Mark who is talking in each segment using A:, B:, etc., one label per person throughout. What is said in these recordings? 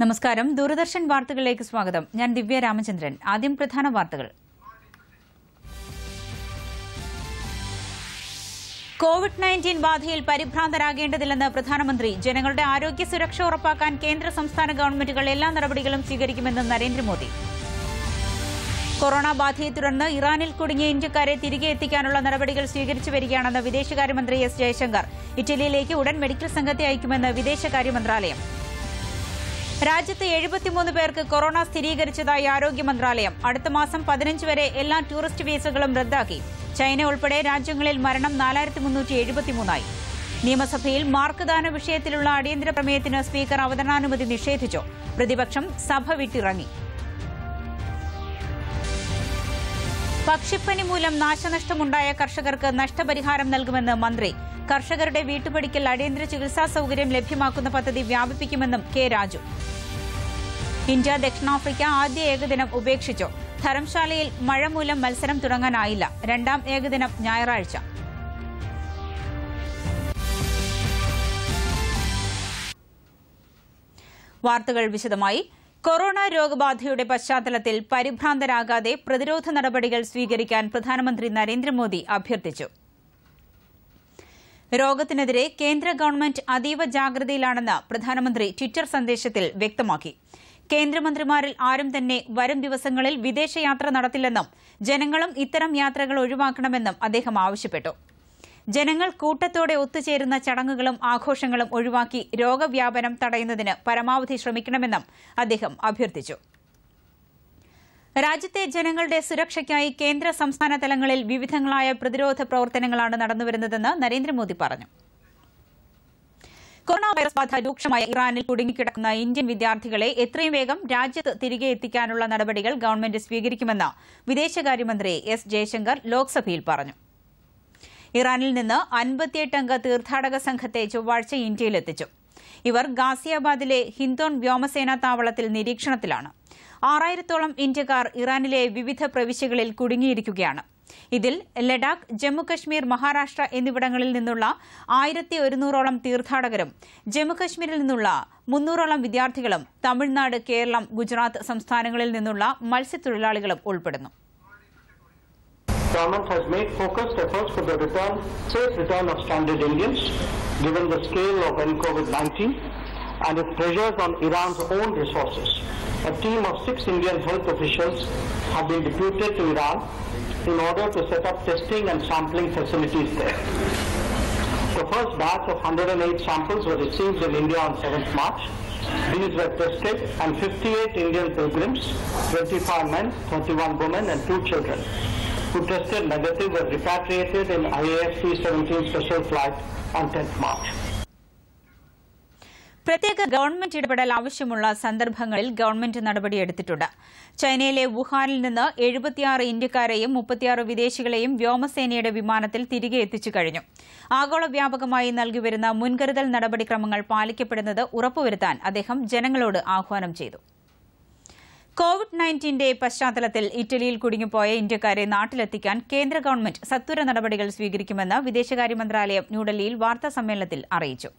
A: നമസ്കാരം ദൂരദർശൻ വാർത്തകളിലേക്ക് സ്വാഗതം ഞാൻ ദിവ്യ രാമചന്ദ്രൻ ആദ്യം പ്രധാന വാർത്തകൾ കോവിഡ് നയൻറ്റീൻ ബാധയിൽ പരിഭ്രാന്തരാകേണ്ടതില്ലെന്ന് പ്രധാനമന്ത്രി ജനങ്ങളുടെ ആരോഗ്യ സുരക്ഷ ഉറപ്പാക്കാൻ കേന്ദ്ര സംസ്ഥാന ഗവൺമെന്റുകൾ എല്ലാ നടപടികളും സ്വീകരിക്കുമെന്ന് നരേന്ദ്രമോദി കൊറോണ ബാധയെ തുടർന്ന് ഇറാനിൽ കുടുങ്ങിയ ഇന്ത്യക്കാരെ തിരികെ എത്തിക്കാനുള്ള നടപടികൾ സ്വീകരിച്ചു വരികയാണെന്ന് വിദേശകാര്യമന്ത്രി എസ് ജയശങ്കർ ഇറ്റലിയിലേക്ക് ഉടൻ മെഡിക്കൽ സംഘത്തെ അയക്കുമെന്ന് വിദേശകാര്യ മന്ത്രാലയം രാജ്യത്ത് എഴുപത്തിമൂന്ന് പേർക്ക് കൊറോണ സ്ഥിരീകരിച്ചതായി ആരോഗ്യ മന്ത്രാലയം അടുത്ത മാസം പതിനഞ്ച് വരെ എല്ലാ ടൂറിസ്റ്റ് വീസകളും റദ്ദാക്കി ചൈന ഉൾപ്പെടെ രാജ്യങ്ങളിൽ മരണം നാലായിരത്തി മുന്നൂറ്റി എഴുപത്തിമൂന്നായി നിയമസഭയിൽ മാർക്ക് ദാന വിഷയത്തിലുള്ള അടിയന്തര പ്രമേയത്തിന് സ്പീക്കർ അവതരണാനുമതി നിഷേധിച്ചു പ്രതിപക്ഷം സഭ വിട്ടിറങ്ങി പക്ഷിപ്പനി മൂലം നാശനഷ്ടമുണ്ടായ കർഷകർക്ക് നഷ്ടപരിഹാരം നൽകുമെന്ന് മന്ത്രി കർഷകരുടെ വീട്ടുപടിക്കൽ അടിയന്തര ചികിത്സാ സൌകര്യം ലഭ്യമാക്കുന്ന പദ്ധതി വ്യാപിപ്പിക്കുമെന്നും കെ രാജു ഇന്ത്യ ദക്ഷിണാഫ്രിക്ക ആദ്യ ഏകദിനം ഉപേക്ഷിച്ചു ധരംശാലയിൽ മഴ മൂലം മത്സരം തുടങ്ങാനായില്ല രണ്ടാം ഏകദിനം ഞായറാഴ്ച വാർത്തകൾ വിശദമായി കൊറോണ രോഗബാധയുടെ പശ്ചാത്തലത്തിൽ പരിഭ്രാന്തരാകാതെ പ്രതിരോധ നടപടികൾ സ്വീകരിക്കാൻ പ്രധാനമന്ത്രി നരേന്ദ്രമോദി അഭ്യർത്ഥിച്ചു രോഗത്തിനെതിരെ കേന്ദ്ര ഗവൺമെന്റ് അതീവ ജാഗ്രതയിലാണെന്ന് പ്രധാനമന്ത്രി ട്വിറ്റർ സന്ദേശത്തിൽ വ്യക്തമാക്കി കേന്ദ്രമന്ത്രിമാരിൽ ആരും തന്നെ വരും ദിവസങ്ങളിൽ വിദേശയാത്ര നടത്തില്ലെന്നും ജനങ്ങളും ഇത്തരം യാത്രകൾ ഒഴിവാക്കണമെന്നും അദ്ദേഹം ആവശ്യപ്പെട്ടു ജനങ്ങൾ കൂട്ടത്തോടെ ഒത്തുചേരുന്ന ചടങ്ങുകളും ആഘോഷങ്ങളും ഒഴിവാക്കി രോഗവ്യാപനം തടയുന്നതിന് പരമാവധി ശ്രമിക്കണമെന്നും അദ്ദേഹം അഭ്യർത്ഥിച്ചു രാജ്യത്തെ ജനങ്ങളുടെ സുരക്ഷയ്ക്കായി കേന്ദ്ര സംസ്ഥാന തലങ്ങളിൽ വിവിധങ്ങളായ പ്രതിരോധ പ്രവർത്തനങ്ങളാണ് നടന്നുവരുന്നതെന്ന് നരേന്ദ്രമോദി പറഞ്ഞു കൊറോണ വൈറസ് ബാധ രൂക്ഷമായ ഇറാനിൽ കുടുങ്ങിക്കിടക്കുന്ന ഇന്ത്യൻ വിദ്യാർത്ഥികളെ എത്രയും വേഗം രാജ്യത്ത് തിരികെ എത്തിക്കാനുള്ള നടപടികൾ ഗവൺമെന്റ് സ്വീകരിക്കുമെന്ന് വിദേശകാര്യമന്ത്രി എസ് ജയശങ്കർ ലോക്സഭയിൽ പറഞ്ഞു ഇറാനിൽ നിന്ന് അൻപത്തിയെട്ട് അംഗ തീർത്ഥാടക സംഘത്തെ ചൊവ്വാഴ്ച ഇന്ത്യയിലെത്തിച്ചു ഇവർ ഗാസിയാബാദിലെ ഹിന്ദോൺ വ്യോമസേനാ താവളത്തിൽ നിരീക്ഷണത്തിലാണ് ആറായിരത്തോളം ഇന്ത്യക്കാർ ഇറാനിലെ വിവിധ പ്രവിശ്യകളിൽ കുടുങ്ങിയിരിക്കുകയാണ് ഇതിൽ ലഡാക്ക് ജമ്മുകശ്മീർ മഹാരാഷ്ട്ര എന്നിവിടങ്ങളിൽ നിന്നുള്ള ആയിരത്തി ഒരുന്നൂറോളം തീർത്ഥാടകരും ജമ്മുകശ്മീരിൽ നിന്നുള്ള മുന്നൂറോളം വിദ്യാർത്ഥികളും തമിഴ്നാട് കേരളം ഗുജറാത്ത് സംസ്ഥാനങ്ങളിൽ നിന്നുള്ള മത്സ്യത്തൊഴിലാളികളും ഉൾപ്പെടുന്നു
B: Government has made focused efforts for the return, safe return of stranded Indians, given the scale of COVID-19 and its pressures on Iran's own resources. A team of six Indian health officials have been deputed to Iran in order to set up testing and sampling facilities there. The first batch of 108 samples were received in India on 7th March. These were tested and 58 Indian pilgrims, 25 men, 31 women and 2 children, who tested negative were repatriated in IAF 317 special flight on 10th March.
A: പ്രത്യേക government ഇടപെടൽ ആവശ്യമുള്ള സന്ദർഭങ്ങളിൽ government നടപടിയെടുത്തിട്ടുണ്ട് ചൈനയിലെ വുഹാനിൽ നിന്ന് എഴുപത്തിയാറ് ഇന്ത്യക്കാരെയും മുപ്പത്തിയാറ് വിദേശികളെയും വ്യോമസേനയുടെ വിമാനത്തിൽ തിരികെ എത്തിച്ചു കഴിഞ്ഞു ആഗോള വ്യാപകമായി നൽകിവരുന്ന മുൻകരുതൽ നടപടിക്രമങ്ങൾ പാലിക്കപ്പെടുന്നത് ഉറപ്പുവരുത്താൻ അദ്ദേഹം ജനങ്ങളോട് ആഹ്വാനം ചെയ്തു കോവിഡ് നയൻറ്റീന്റെ പശ്ചാത്തലത്തിൽ ഇറ്റലിയിൽ കുടുങ്ങിപ്പോയ ഇന്ത്യക്കാരെ നാട്ടിലെത്തിക്കാൻ കേന്ദ്ര ഗവൺമെന്റ് സത്വര നടപടികൾ സ്വീകരിക്കുമെന്ന് വിദേശകാര്യ മന്ത്രാലയം ന്യൂഡൽഹിയിൽ വാർത്താസമ്മേളനത്തിൽ അറിയിച്ചു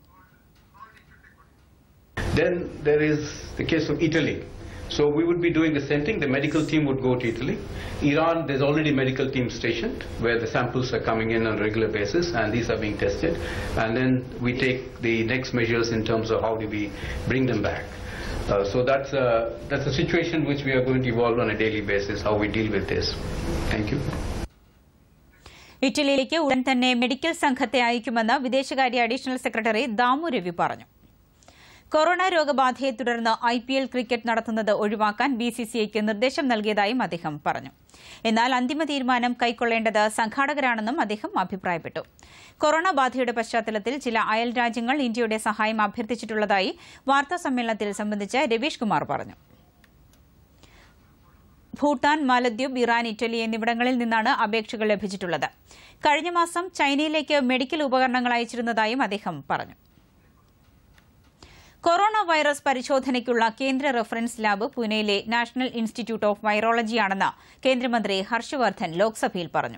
C: Then there is the case of Italy. So we would be doing the same thing. The medical team would go to Italy. Iran, there's already a medical team stationed where the samples are coming in on a regular basis and these are being tested. And then we take the next measures in terms of how do we bring them back. Uh, so that's a, that's a situation which we are going to evolve on a daily basis, how we deal with this. Thank you.
A: ഇറ്റലിയിലേക്ക് ഉടൻ തന്നെ medical സംഘത്തെ അയക്കുമെന്ന് വിദേശകാര്യ additional secretary Damu Ravi പറഞ്ഞു corona രോഗബാധയെ തുടർന്ന് I P L cricket നടത്തുന്നത് ഒഴിവാക്കാൻ B C C ഐക്ക് നിർദ്ദേശം നൽകിയതായും അദ്ദേഹം പറഞ്ഞു എന്നാൽ അന്തിമ തീരുമാനം കൈക്കൊള്ളേണ്ടത് സംഘാടകരാണെന്നും അദ്ദേഹം അഭിപ്രായപ്പെട്ടു കൊറോണ ബാധയുടെ പശ്ചാത്തലത്തിൽ ചില അയൽ രാജ്യങ്ങൾ ഇന്ത്യയുടെ സഹായം അഭ്യർത്ഥിച്ചിട്ടുള്ളതായി വാർത്താസമ്മേളനത്തിൽ സംബന്ധിച്ച് രവീഷ് കുമാർ പറഞ്ഞു ഭൂട്ടാൻ മാലദ്വീപ് ഇറാൻ ഇറ്റലി എന്നിവിടങ്ങളിൽ നിന്നാണ് അപേക്ഷകൾ ലഭിച്ചിട്ടുള്ളത് കഴിഞ്ഞ മാസം ചൈനയിലേക്ക് മെഡിക്കൽ ഉപകരണങ്ങൾ അയച്ചിരുന്നതായും അദ്ദേഹം പറഞ്ഞു കൊറോണ വൈറസ് പരിശോധനയ്ക്കുള്ള കേന്ദ്ര റഫറൻസ് ലാബ് പൂനെയിലെ നാഷണൽ ഇൻസ്റ്റിറ്റ്യൂട്ട് ഓഫ് വൈറോളജിയാണെന്ന് കേന്ദ്രമന്ത്രി ഹർഷവർദ്ധൻ ലോക്സഭയിൽ പറഞ്ഞു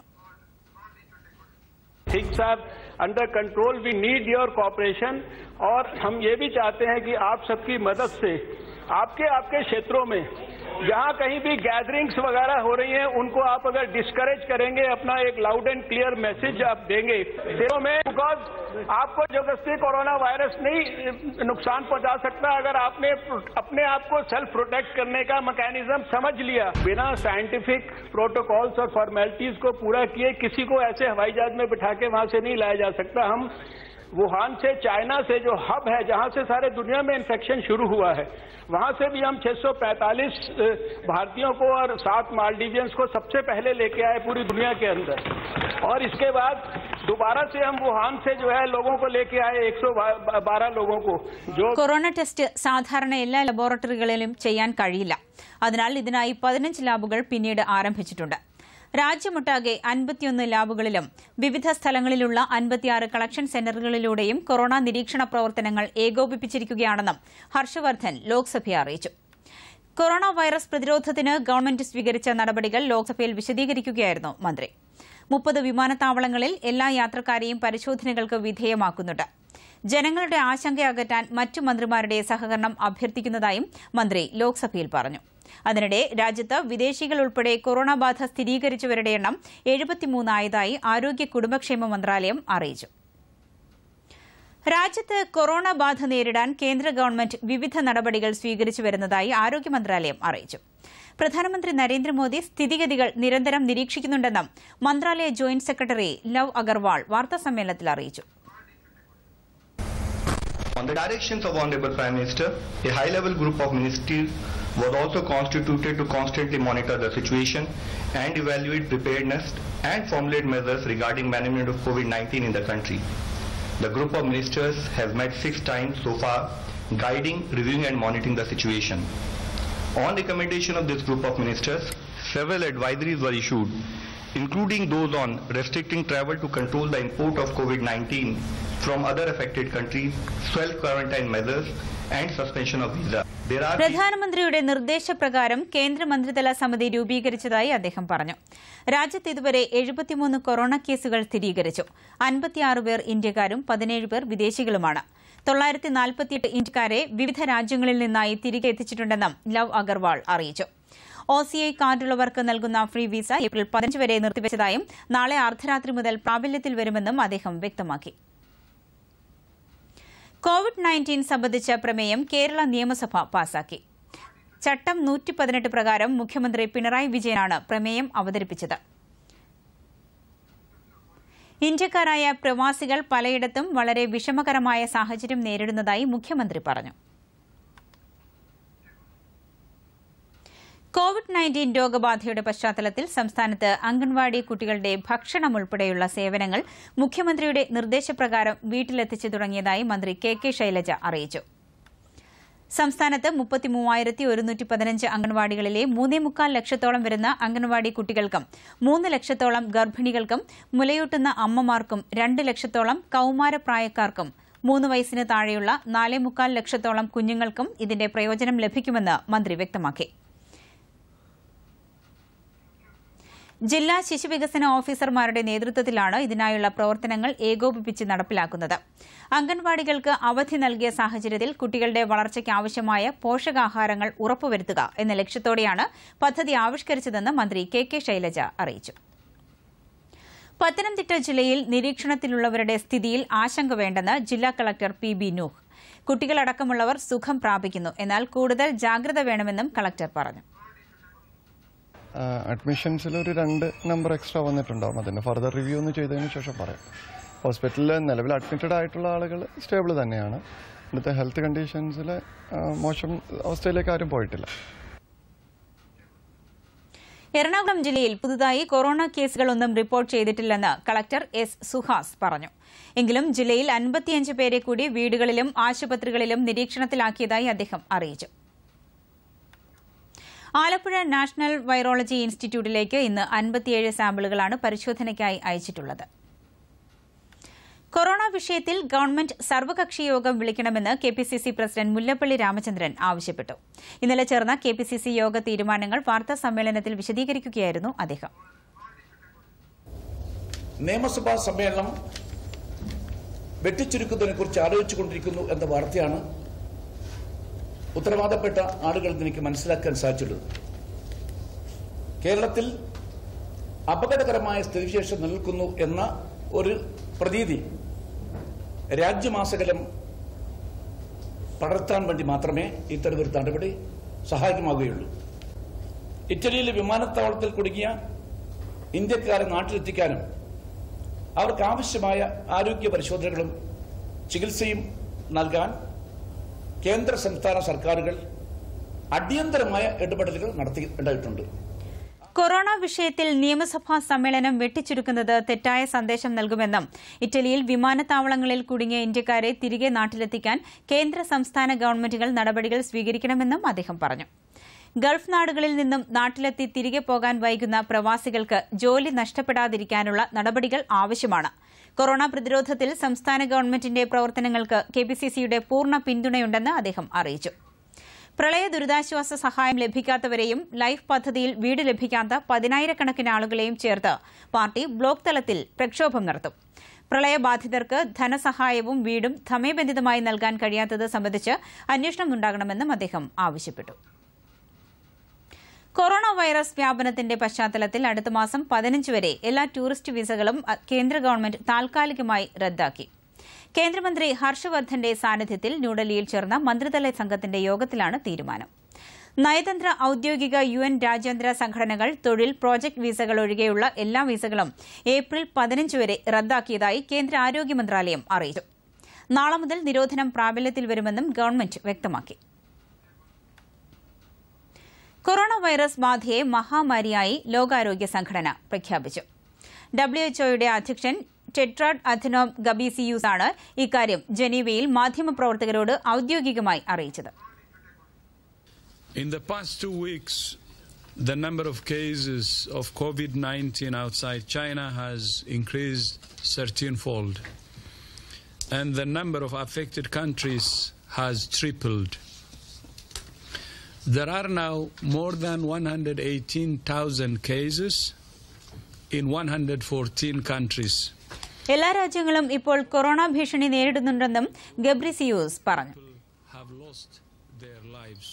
D: things are under control. We need your cooperation और हम ये भी चाहते हैं कि आप सबकी मदद से आपके आपके क्षेत्रों में जहां कहीं भी गैदरिंग्स वगैरह हो रही हैं उनको आप अगर डिस्करेज करेंगे अपना एक लाउड एंड क्लियर मैसेज आप देंगे शहरों में बिकॉज आपको जबरदस्ती कोरोना वायरस नहीं नुकसान पहुंचा सकता अगर आपने अपने आप को सेल्फ प्रोटेक्ट करने का मैकेनिज्म समझ लिया बिना साइंटिफिक प्रोटोकॉल्स और फॉर्मेलिटीज को पूरा किए किसी को ऐसे हवाई जहाज में बिठा के वहां से नहीं लाया जा सकता हम वुहान से चाइना से जो हब है जहां से सारे दुनिया में इन्फेक्शन शुरू हुआ है वहां से भी हम 645 भारतीयों को और सात मालदीवियंस को सबसे पहले लेके आए पूरी दुनिया के अंदर और इसके बाद दोबारा से हम वुहान से जो है लोगों को लेके आए 112 लोगों को जो
A: കൊറോണ ടെസ്റ്റ് സാധാരണ എല്ലാ ലബോറട്ടറികളിലും ചെയ്യാൻ കഴിയില്ല അതിനാൽ ഇതിനായി പതിനഞ്ച് ലാബുകൾ പിന്നീട് ആരംഭിച്ചിട്ടുണ്ട് രാജ്യമൊട്ടാകെ അൻപത്തിയൊന്ന് ലാബുകളിലും വിവിധ സ്ഥലങ്ങളിലുള്ള അൻപത്തിയാറ് കളക്ഷൻ സെന്ററുകളിലൂടെയും കൊറോണ നിരീക്ഷണ പ്രവർത്തനങ്ങൾ ഏകോപിപ്പിച്ചിരിക്കുകയാണെന്നും ഹർഷവർദ്ധൻ ലോക്സഭയെ അറിയിച്ചു കൊറോണ വൈറസ് പ്രതിരോധത്തിന് ഗവൺമെന്റ് സ്വീകരിച്ച നടപടികൾ ലോക്സഭയിൽ വിശദീകരിക്കുകയായിരുന്നു മന്ത്രി മുപ്പത് വിമാനത്താവളങ്ങളിൽ എല്ലാ യാത്രക്കാരെയും പരിശോധനകൾക്ക് വിധേയമാക്കുന്നുണ്ട് ജനങ്ങളുടെ ആശങ്ക അകറ്റാൻ മറ്റു മന്ത്രിമാരുടെ സഹകരണം അഭ്യർത്ഥിക്കുന്നതായും മന്ത്രി ലോക്സഭയിൽ പറഞ്ഞു അതിനിടെ രാജ്യത്ത് വിദേശികൾ ഉൾപ്പെടെ കൊറോണ ബാധ സ്ഥിരീകരിച്ചവരുടെ എണ്ണം എഴുപത്തിമൂന്നായതായി ആരോഗ്യ കുടുംബക്ഷേമ മന്ത്രാലയം അറിയിച്ചു രാജ്യത്ത് കൊറോണ ബാധ നേരിടാൻ കേന്ദ്ര ഗവൺമെന്റ് വിവിധ നടപടികൾ സ്വീകരിച്ചു വരുന്നതായി ആരോഗ്യ മന്ത്രാലയം അറിയിച്ചു പ്രധാനമന്ത്രി നരേന്ദ്രമോദി സ്ഥിതിഗതികൾ നിരന്തരം നിരീക്ഷിക്കുന്നുണ്ടെന്നും മന്ത്രാലയ ജോയിന്റ് സെക്രട്ടറി ലവ് അഗർവാൾ വാർത്താസമ്മേളനത്തിൽ അറിയിച്ചു
E: On the directions of Honorable Prime Minister, a high-level group of ministries was also constituted to constantly monitor the situation and evaluate preparedness and formulate measures regarding management of COVID-19 in the country. The group of ministers has met six times so far, guiding, reviewing and monitoring the situation. On recommendation of this group of ministers, several advisories were issued, including those on restricting travel to control the import of COVID-19 from other affected countries, self-quarantine measures and suspension of visa. There are
A: പ്രധാനമന്ത്രിയുടെ നിർദ്ദേശപ്രകാരം കേന്ദ്രമന്ത്രിതല സമിതി രൂപീകരിച്ചതായി അദ്ദേഹം പറഞ്ഞു രാജ്യത്ത് ഇതുവരെ എഴുപത്തിമൂന്ന് corona കേസുകൾ സ്ഥിരീകരിച്ചു അൻപത്തിയാറ് പേർ ഇന്ത്യക്കാരും പതിനേഴ് പേർ വിദേശികളുമാണ് തൊള്ളായിരത്തി നാൽപ്പത്തിയെട്ട് ഇന്ത്യക്കാരെ വിവിധ രാജ്യങ്ങളിൽ നിന്നായി തിരികെ എത്തിച്ചിട്ടുണ്ടെന്നും ലവ് അഗർവാൾ അറിയിച്ചു ഒസിഐ കാർഡുള്ളവർക്ക് നൽകുന്ന ഫ്രീ വിസ ഏപ്രിൽ പതിനഞ്ച് വരെ നിർത്തിവച്ചതായും നാളെ അർദ്ധരാത്രി മുതൽ പ്രാബല്യത്തിൽ വരുമെന്നും അദ്ദേഹം വ്യക്തമാക്കി കോവിഡ് നയൻറ്റീൻ സംബന്ധിച്ച പ്രമേയം കേരള നിയമസഭ പാസാക്കി ചട്ടം നൂറ്റി പതിനെട്ട് പ്രകാരം മുഖ്യമന്ത്രി പിണറായി വിജയനാണ് പ്രമേയം അവതരിപ്പിച്ചത് ഇന്ത്യക്കാരായ പ്രവാസികൾ പലയിടത്തും വളരെ വിഷമകരമായ സാഹചര്യം നേരിടുന്നതായി മുഖ്യമന്ത്രി പറഞ്ഞു കോവിഡ് നയൻറ്റീൻ രോഗബാധയുടെ പശ്ചാത്തലത്തിൽ സംസ്ഥാനത്ത് അംഗൻവാടി കുട്ടികളുടെ ഭക്ഷണം ഉൾപ്പെടെയുള്ള സേവനങ്ങൾ മുഖ്യമന്ത്രിയുടെ നിർദ്ദേശപ്രകാരം വീട്ടിലെത്തിച്ചു തുടങ്ങിയതായി മന്ത്രി കെ കെ ശൈലജ അറിയിച്ചു സംസ്ഥാനത്ത് മുപ്പത്തിമൂവായിരത്തി ഒരുന്നൂറ്റി പതിനഞ്ച് അംഗൻവാടികളിലെ മൂന്നേ മുക്കാൽ ലക്ഷത്തോളം വരുന്ന അംഗൻവാടി കുട്ടികൾക്കും മൂന്ന് ലക്ഷത്തോളം ഗർഭിണികൾക്കും മുലയൂട്ടുന്ന അമ്മമാർക്കും രണ്ട് ലക്ഷത്തോളം കൌമാരപ്രായക്കാർക്കും മൂന്ന് വയസ്സിന് താഴെയുള്ള നാലേ മുക്കാൽ ലക്ഷത്തോളം കുഞ്ഞുങ്ങൾക്കും ഇതിന്റെ പ്രയോജനം ലഭിക്കുമെന്ന് മന്ത്രി വ്യക്തമാക്കി ജില്ലാ ശിശുവികസന ഓഫീസർമാരുടെ നേതൃത്വത്തിലാണ് ഇതിനായുള്ള പ്രവർത്തനങ്ങൾ ഏകോപിപ്പിച്ച് നടപ്പിലാക്കുന്നത് അംഗൻവാടികൾക്ക് അവധി നൽകിയ സാഹചര്യത്തിൽ കുട്ടികളുടെ വളർച്ചയ്ക്ക് ആവശ്യമായ പോഷകാഹാരങ്ങൾ ഉറപ്പുവരുത്തുക എന്ന ലക്ഷ്യത്തോടെയാണ് പദ്ധതി ആവിഷ്കരിച്ചതെന്ന് മന്ത്രി കെ കെ ശൈലജ അറിയിച്ചു പത്തനംതിട്ട ജില്ലയിൽ നിരീക്ഷണത്തിലുള്ളവരുടെ സ്ഥിതിയിൽ ആശങ്ക വേണ്ടെന്ന് ജില്ലാ കളക്ടർ പി ബി നൂഹ് കുട്ടികളടക്കമുള്ളവർ സുഖം പ്രാപിക്കുന്നു എന്നാൽ കൂടുതൽ ജാഗ്രത വേണമെന്നും കളക്ടർ പറഞ്ഞു
F: അഡ്മിഷൻസിൽ ഒരു രണ്ട് നമ്പർ എക്സ്ട്രാ വന്നിട്ടുണ്ടാവും അതിന് ഫർദർ റിവ്യൂ ഒന്ന് ചെയ്തതിന് ശേഷം പറയാം ഹോസ്പിറ്റലിൽ നിലവിൽ അഡ്മിറ്റഡ് ആയിട്ടുള്ള ആളുകൾ സ്റ്റേബിൾ തന്നെയാണ് ഇവിടുത്തെ ഹെൽത്ത് കണ്ടീഷൻസിൽ മോശം അവസ്ഥയിലേക്ക് ആരും പോയിട്ടില്ല
A: എറണാകുളം ജില്ലയിൽ പുതുതായി കൊറോണ കേസുകളൊന്നും റിപ്പോർട്ട് ചെയ്തിട്ടില്ലെന്ന് കളക്ടർ എസ് സുഹാസ് പറഞ്ഞു എങ്കിലും ജില്ലയിൽ അൻപത്തിയഞ്ച് പേരെ കൂടി വീടുകളിലും ആശുപത്രികളിലും നിരീക്ഷണത്തിലാക്കിയതായി അദ്ദേഹം അറിയിച്ചു ആലപ്പുഴ നാഷണൽ വൈറോളജി ഇൻസ്റ്റിറ്റ്യൂട്ടിലേക്ക് ഇന്ന് അൻപത്തിയേഴ് സാമ്പിളുകളാണ് പരിശോധനയ്ക്കായി അയച്ചിട്ടുള്ളത് കൊറോണ വിഷയത്തിൽ ഗവൺമെന്റ് സർവകക്ഷി യോഗം വിളിക്കണമെന്ന് K P C C president Mullappally Ramachandran ആവശ്യപ്പെട്ടു ഇന്നലെ ചേർന്ന കെ പി സി സി യോഗ തീരുമാനങ്ങൾ വാർത്താ സമ്മേളനത്തിൽ വിശദീകരിക്കുകയായിരുന്നു അദ്ദേഹം
G: നിയമസഭാ സമ്മേളനം വെട്ടിച്ചുരുക്കുന്നതിനെ കുറിച്ച് ആലോചിച്ചുകൊണ്ടിരിക്കുന്നു എന്ന വാർത്തയാണ് ഉത്തരവാദപ്പെട്ട ആളുകൾക്ക് എനിക്ക് മനസ്സിലാക്കാൻ സാധിച്ചിട്ടുള്ളത് കേരളത്തിൽ അപകടകരമായ സ്ഥിതിവിശേഷം നിലനിൽക്കുന്നു എന്ന ഒരു പ്രതീതി രാജ്യമാസകലം പടർത്താൻ വേണ്ടി മാത്രമേ ഇത്തരമൊരു നടപടി സഹായകമാവുകയുള്ളൂ ഇറ്റലിയിലെ വിമാനത്താവളത്തിൽ കുടുങ്ങിയ ഇന്ത്യക്കാരെ നാട്ടിലെത്തിക്കാനും അവർക്ക് ആവശ്യമായ ആരോഗ്യ പരിശോധനകളും ചികിത്സയും നൽകാൻ കേന്ദ്ര സംസ്ഥാന സർക്കാരുകൾ അടിയന്തരമായ ഇടപെടലുകൾ നടത്തിയിട്ടുണ്ടായിട്ടുണ്ട്
A: കൊറോണ വിഷയത്തിൽ നിയമസഭാ സമ്മേളനം വെട്ടിച്ചുരുക്കുന്നത് തെറ്റായ സന്ദേശം നൽകുമെന്നും ഇറ്റലിയിൽ വിമാനത്താവളങ്ങളിൽ കുടുങ്ങിയ ഇന്ത്യക്കാരെ തിരികെ നാട്ടിലെത്തിക്കാൻ കേന്ദ്ര സംസ്ഥാന ഗവൺമെന്റുകൾ നടപടികൾ സ്വീകരിക്കണമെന്നും അദ്ദേഹം പറഞ്ഞു ഗൾഫ് നാടുകളിൽ നിന്നും നാട്ടിലെത്തി തിരികെ പോകാൻ വൈകുന്ന പ്രവാസികൾക്ക് ജോലി നഷ്ടപ്പെടാതിരിക്കാനുള്ള നടപടികൾ ആവശ്യമാണ് കൊറോണ പ്രതിരോധത്തിൽ സംസ്ഥാന ഗവൺമെന്റിന്റെ പ്രവർത്തനങ്ങൾക്ക് കെപിസിസിയുടെ പൂർണ്ണ പിന്തുണയുണ്ടെന്ന് അദ്ദേഹം അറിയിച്ചു പ്രളയ ദുരിതാശ്വാസ സഹായം ലഭിക്കാത്തവരെയും ലൈഫ് പദ്ധതിയിൽ വീട് ലഭിക്കാത്ത പതിനായിരക്കണക്കിന് ആളുകളെയും ചേർത്ത് പാർട്ടി ബ്ലോക്ക് തലത്തിൽ പ്രക്ഷോഭം നടത്തും പ്രളയബാധിതർക്ക് ധനസഹായവും വീടും സമയബന്ധിതമായി നൽകാൻ കഴിയാത്തത് സംബന്ധിച്ച് അന്വേഷണം ഉണ്ടാകണമെന്നും അദ്ദേഹം ആവശ്യപ്പെട്ടു കൊറോണ വൈറസ് വ്യാപനത്തിന്റെ പശ്ചാത്തലത്തിൽ അടുത്ത മാസം പതിനഞ്ച് വരെ എല്ലാ ടൂറിസ്റ്റ് വിസകളും അ, കേന്ദ്ര ഗവൺമെന്റ് താൽക്കാലികമായി റദ്ദാക്കി കേന്ദ്രമന്ത്രി ഹർഷവർദ്ധന്റെ സാന്നിധ്യത്തിൽ ന്യൂഡൽഹിയിൽ ചേർന്ന മന്ത്രിതല സംഘത്തിന്റെ യോഗത്തിലാണ് തീരുമാനം നയതന്ത്ര ഔദ്യോഗിക യു എൻ രാജ്യാന്തര സംഘടനകൾ തൊഴിൽ പ്രോജക്ട് വിസകൾ ഒഴികെയുള്ള എല്ലാ വിസകളും ഏപ്രിൽ പതിനഞ്ച് വരെ റദ്ദാക്കിയതായി കേന്ദ്ര ആരോഗ്യ മന്ത്രാലയം അറിയിച്ചു നാളെ മുതൽ നിരോധനം പ്രാബല്യത്തിൽ വരുമെന്നും ഗവൺമെന്റ് വ്യക്തമാക്കി കൊറോണ വൈറസ് ബാധയെ മഹാമാരിയായി ലോകാരോഗ്യ സംഘടന പ്രഖ്യാപിച്ചു ഡബ്ല്യുഎച്ച്ഒയുടെ അധ്യക്ഷൻ ടെട്രാഡ് അഥനോം ഗബീസിയൂസ് ആണ് ഇക്കാര്യം ജനീവയിൽ മാധ്യമപ്രവർത്തകരോട് ഔദ്യോഗികമായി അറിയിച്ചത്
H: In the past two weeks, the number of cases of COVID 19 outside China has increased 13 fold, and the number of affected countries has tripled. There are now more than 118,000 cases in 114 countries.
A: എല്ലാ രാജ്യങ്ങളും ഇപ്പോൾ corona ഭീഷണി നേരിടുന്നുണ്ടെന്നും ഗബ്രിസിയൂസ് പറഞ്ഞു
H: Have lost their lives.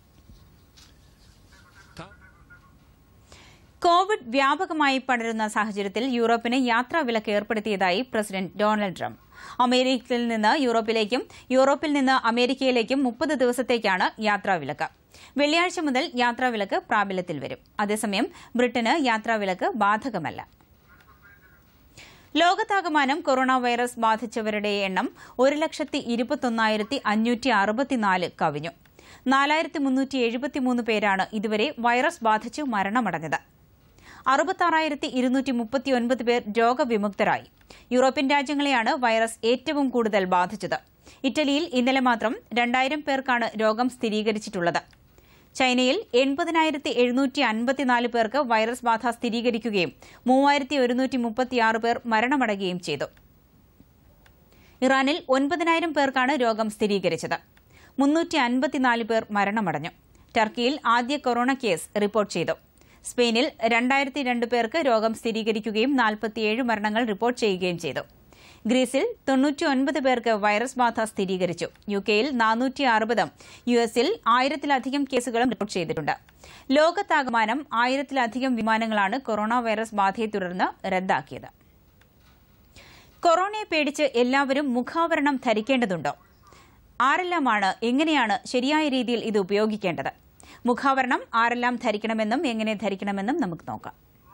A: Covid വ്യാപകമായി പടരുന്ന സാഹചര്യത്തിൽ യൂറോപ്പിന് യാത്രാ വിലക്ക് ഏർപ്പെടുത്തിയതായി പ്രസിഡന്റ് ഡൊണാൾഡ് ട്രംപ് അമേരിക്കയിൽ നിന്ന് യൂറോപ്പിലേക്കും യൂറോപ്പിൽ നിന്ന് അമേരിക്കയിലേക്കും മുപ്പത് ദിവസത്തേക്കാണ് യാത്രാ വിലക്ക് വെള്ളിയാഴ്ച മുതൽ യാത്രാ വിലക്ക് പ്രാബല്യത്തിൽ വരും അതേസമയം ബ്രിട്ടന് യാത്രാ വിലക്ക് ബാധകമല്ല ലോകത്താകമാനം കൊറോണ വൈറസ് ബാധിച്ചവരുടെ എണ്ണം ഒരു ലക്ഷത്തി ഇരുപത്തൊന്നായിരത്തി അഞ്ഞൂറ്റി അറുപത്തിനാല് കവിഞ്ഞു നാലായിരത്തി മുന്നൂറ്റി എഴുപത്തിമൂന്ന് പേരാണ് ഇതുവരെ വൈറസ് ബാധിച്ച് മരണമടഞ്ഞത് അറുപത്താറായിരത്തി ഇരുന്നൂറ്റി മുപ്പത്തിയൊൻപത് പേർ രോഗവിമുക്തരായി യൂറോപ്യൻ രാജ്യങ്ങളെയാണ് വൈറസ് ഏറ്റവും കൂടുതൽ ബാധിച്ചത് ഇറ്റലിയിൽ ഇന്നലെ മാത്രം രണ്ടായിരം പേർക്കാണ് രോഗം സ്ഥിരീകരിച്ചിട്ടുള്ളത് ചൈനയിൽ എൺപതിനായിരത്തി എഴുന്നൂറ്റി അൻപത്തിനാല് പേർക്ക് വൈറസ് ബാധ സ്ഥിരീകരിക്കുകയും മൂവായിരത്തി ഒരുന്നൂറ്റി മുപ്പത്തിയാറ് പേർ മരണമടയുകയും ചെയ്തു ഇറാനിൽ ഒൻപതിനായിരം പേർക്കാണ് രോഗം സ്ഥിരീകരിച്ചത് മുന്നൂറ്റി അൻപത്തിനാല് പേർ മരണമടഞ്ഞു ടർക്കിയിൽ ആദ്യ കൊറോണ കേസ് റിപ്പോർട്ട് ചെയ്തു സ്പെയിനിൽ രണ്ടായിരത്തി രണ്ട് പേർക്ക് രോഗം സ്ഥിരീകരിക്കുകയും നാൽപ്പത്തിയേഴ് മരണങ്ങൾ റിപ്പോർട്ട് ചെയ്യുകയും ചെയ്തു ഗ്രീസിൽ തൊണ്ണൂറ്റിയൊൻപത് പേർക്ക് വൈറസ് ബാധ സ്ഥിരീകരിച്ചു യു കെയിൽ നാനൂറ്റി അറുപതും യു എസിൽ ആയിരത്തിലധികം കേസുകളും റിപ്പോർട്ട് ചെയ്തിട്ടുണ്ട് ലോകത്താകമാനം ആയിരത്തിലധികം വിമാനങ്ങളാണ് കൊറോണ വൈറസ് ബാധയെ തുടർന്ന് റദ്ദാക്കിയത് കൊറോണയെ പേടിച്ച് എല്ലാവരും മുഖാവരണം ധരിക്കേണ്ടതുണ്ടോ ആരെല്ലാമാണ് എങ്ങനെയാണ് ശരിയായ രീതിയിൽ ഇത് ഉപയോഗിക്കേണ്ടത് മുഖാവരണം ആരെല്ലാം ധരിക്കണമെന്നും എങ്ങനെ ധരിക്കണമെന്നും നമുക്ക് നോക്കാം